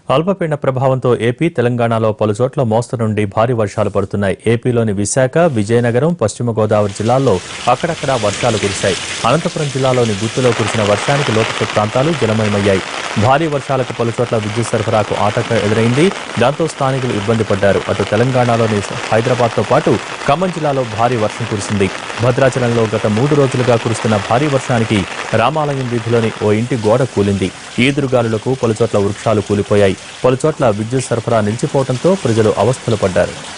అల్పపీడన ప్రభావంతో ఏపీ తెలంగాణలో పలుచోట్ల మోస్తరు నుండి భారీ వర్షాలు పడుతున్నాయి ఏపీలోని విశాఖ విజయనగరం పశ్చిమ గోదావరి జిల్లాల్లో అక్కడక్కడా వర్షాలు కురిశాయి అనంతపురం జిల్లాలోని గుత్తులో కురిసిన వర్షానికి లోతట్టు ప్రాంతాలు జలమయమయ్యాయి భారీ వర్షాలకు పలుచోట్ల విద్యుత్ సరఫరాకు ఆటంకం ఎదురైంది దాంతో స్థానికులు ఇబ్బంది పడ్డారు అటు తెలంగాణలోని హైదరాబాద్తో పాటు ఖమ్మం జిల్లాలో భారీ వర్షం కురిసింది భద్రాచలంలో గత మూడు రోజులుగా కురుస్తున్న భారీ వర్షానికి రామాలయం వీధిలోని ఓ ఇంటి గోడ కూలింది ఈదురుగాలులకు పలుచోట్ల వృక్షాలు కూలిపోయాయి పలుచోట్ల విద్యుత్ సరఫరా నిలిచిపోవడంతో ప్రజలు అవస్థలు పడ్డారు